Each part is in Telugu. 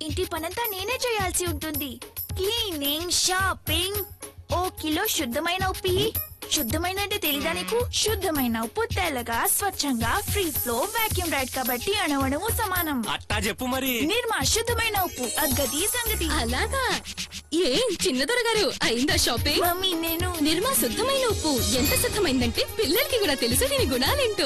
ఇంటి పనంతా నేనే చేయాల్సి ఉంటుంది క్లీనింగ్ షాపింగ్ ఓ కిలో శుద్ధమైన ఉప్పి శుద్ధమైన అంటే తెలీదా నీకు శుద్ధమైన ఉప్పు తెల్లగా స్వచ్ఛంగా ఫ్రీ ఫ్లో వాక్యూమ్ రైడ్ కాబట్టి అణవణము సమానం అట్టా చెప్పు మరి నిర్మా శుద్ధమైన ఉప్పు అగ్గది సంగతి అలాగా ఏం చిన్నదొర గారు అయిందా షాపింగ్ మమ్మీ నేను నిర్మా శుద్ధమైన ఉప్పు ఎంత శుద్ధమైందంటే పిల్లలకి కూడా తెలుసు దీని గుణాలేంటో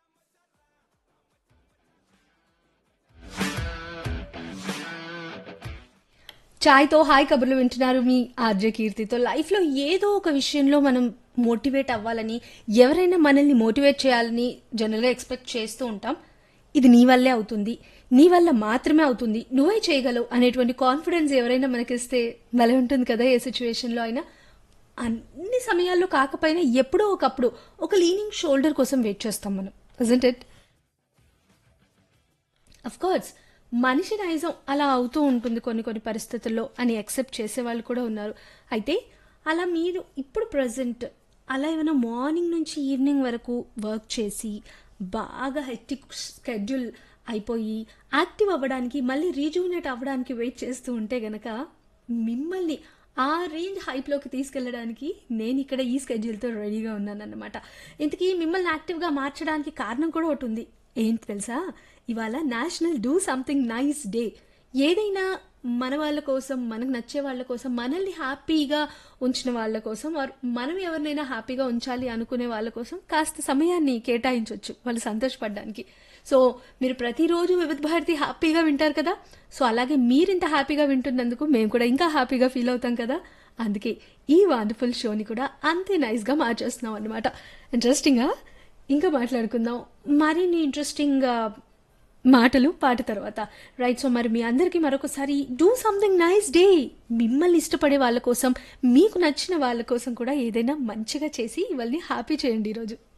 ఛాయ్తో హాయ్ కబుర్లు వింటున్నారు మీ ఆర్జే కీర్తితో లైఫ్లో ఏదో ఒక విషయంలో మనం మోటివేట్ అవ్వాలని ఎవరైనా మనల్ని మోటివేట్ చేయాలని జనరల్గా ఎక్స్పెక్ట్ చేస్తూ ఉంటాం ఇది నీ వల్లే అవుతుంది నీ వల్ల మాత్రమే అవుతుంది నువ్వే చేయగలవు అనేటువంటి కాన్ఫిడెన్స్ ఎవరైనా మనకిస్తే భలే ఉంటుంది కదా ఏ సిచ్యువేషన్లో అయినా అన్ని సమయాల్లో కాకపోయినా ఎప్పుడో ఒకప్పుడు ఒక లీనింగ్ షోల్డర్ కోసం వెయిట్ చేస్తాం మనం ఇజంట్ ఇట్ అఫ్ కోర్స్ మనిషి నైజం అలా అవుతూ ఉంటుంది కొన్ని కొన్ని పరిస్థితుల్లో అని యాక్సెప్ట్ చేసే వాళ్ళు కూడా ఉన్నారు అయితే అలా మీరు ఇప్పుడు ప్రజెంట్ అలా ఏమైనా మార్నింగ్ నుంచి ఈవినింగ్ వరకు వర్క్ చేసి బాగా హెక్టిక్ స్కెడ్యూల్ అయిపోయి యాక్టివ్ అవ్వడానికి మళ్ళీ రీజూనేట్ అవ్వడానికి వెయిట్ చేస్తూ ఉంటే గనక మిమ్మల్ని ఆ రేంజ్ హైప్లోకి తీసుకెళ్ళడానికి నేను ఇక్కడ ఈ స్కెడ్యూల్తో రెడీగా ఉన్నానన్నమాట ఇంతకీ మిమ్మల్ని యాక్టివ్గా మార్చడానికి కారణం కూడా ఒకటి ఉంది ఏంటి తెలుసా ఇవాళ national do something nice day ఏదైనా మన వాళ్ళ కోసం మనకు నచ్చే వాళ్ళ కోసం మనల్ని హ్యాపీగా ఉంచిన వాళ్ళ కోసం or మనం ఎవరినైనా హ్యాపీగా ఉంచాలి అనుకునే వాళ్ళ కోసం కాస్త సమయాన్ని కేటాయించవచ్చు వాళ్ళు సంతోషపడడానికి సో మీరు ప్రతిరోజు వివిధ భారతి హ్యాపీగా వింటారు కదా సో అలాగే మీరు ఇంత హ్యాపీగా వింటున్నందుకు మేము కూడా ఇంకా హ్యాపీగా ఫీల్ అవుతాం కదా అందుకే ఈ వండర్ఫుల్ షోని కూడా అంతే నైస్గా మార్చేస్తున్నాం అనమాట ఇంట్రెస్టింగ్గా ఇంకా మాట్లాడుకుందాం మరిన్ని ఇంట్రెస్టింగ్ మాటలు పాట తర్వాత రైట్ సో మరి మీ అందరికీ మరొకసారి డూ సంథింగ్ నైస్ డే మిమ్మల్ని ఇష్టపడే వాళ్ళ కోసం మీకు నచ్చిన వాళ్ళ కోసం కూడా ఏదైనా మంచిగా చేసి వాళ్ళని హ్యాపీ చేయండి ఈరోజు